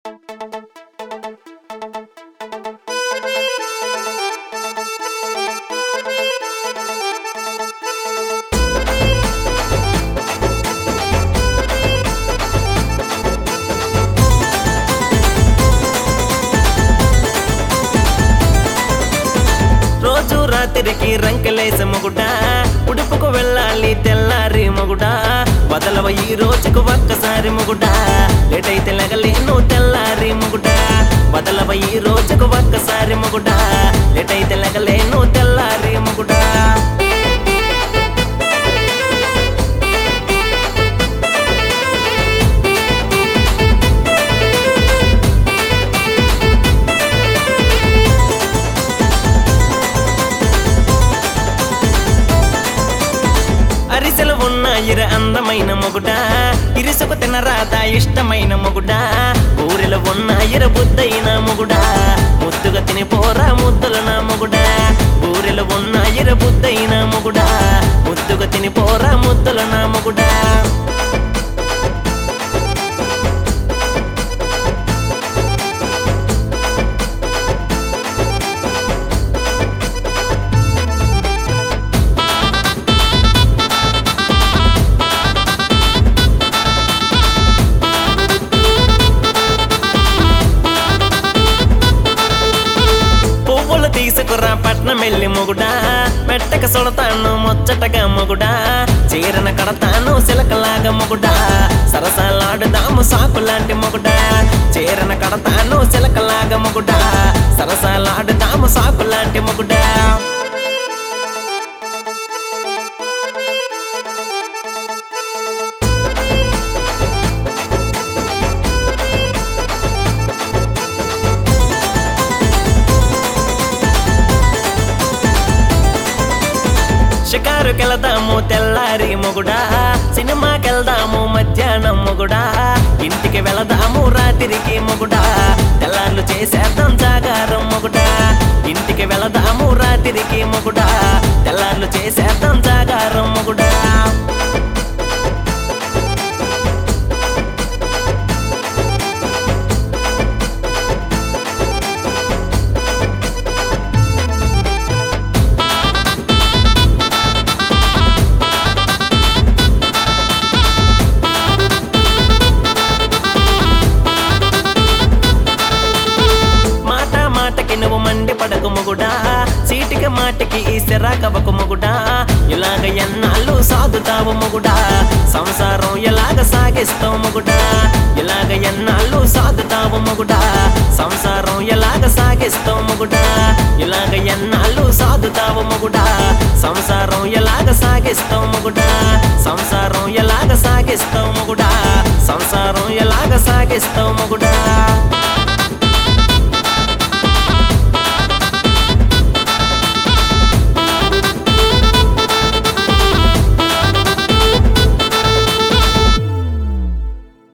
రోజు రాత్రికి రంకెలేసే మొగుడా ఉడుపుకు వెళ్ళాలి తెల్లారి మొగుడా వదలవ ఈ రోజుకు ఒక్కసారి మొగుడా లేట్ అయితే లగలేను తెల్లారి మొగుడా వదలవ ఈ రోజుకు ఒక్కసారి మొగుడా లేట్ అయితే లగలేను తెల్లారి మొగుడా అరిసెలు ఉన్న ఇర అందమైన మొగుడా ఇరుసుకు తినరాత ఇష్టమైన మొగుడా ఊరిలో ఉన్న ఇర బుద్దైన మొగుడా ముద్దుగా తిని పోరా ముద్దుల నా మొగుడా ఊరిలో ఉన్న ఇర బుద్దైన మొగుడా ముద్దుగా తిని పోరా ముద్దుల నా మొగుడా పువ్వులు తీసుకురా పట్నం వెళ్ళి మొగుడా మెట్టక సొడతాను ముచ్చటగా మొగుడా చీరన కడతాను సిలకలాగా మొగుడా సరసాలాడుదాము సాకులాంటి మొగుడా చీరన కడతాను సిలకలాగా మొగుడా సరసాలాడుదాము సాకులాంటి మొగుడా షికారుకెళ్దాము తెల్లారి మొగుడా సినిమాకెళ్దాము మధ్యాహ్నం మొగుడా ఇంటికి వెళదాము రాత్రికి మొగుడా తెల్లార్లు చేసేద్దాం జాగారం మొగుడా ఇంటికి వెళదాము రాత్రికి మొగుడా తెల్లార్లు చేసేద్దాం జాగారం మొగుడా మాట మాటకి నువ్వు మండి పడకు మొగుడా సీటికి మాటికి ఈ సిరాకవకు మొగుడా ఇలాగ ఎన్నాళ్ళు సాగుతావు మొగుడా సంసారం ఎలాగ సాగిస్తావు మొగుడా ఇలాగ ఎన్నాళ్ళు సాగుతావు మొగుడా సంసారం ఎలాగ సాగిస్తావు మొగుడా ఇలాగ ఎన్నాళ్ళు సాగుతావు మొగుడా సంసారం ఎలాగ సాగిస్తావు మొగుడా సంసారం ఎలాగ సాగిస్తావు మొగుడా సంసారం ఎలాగ సాగిస్తావు మొగుడా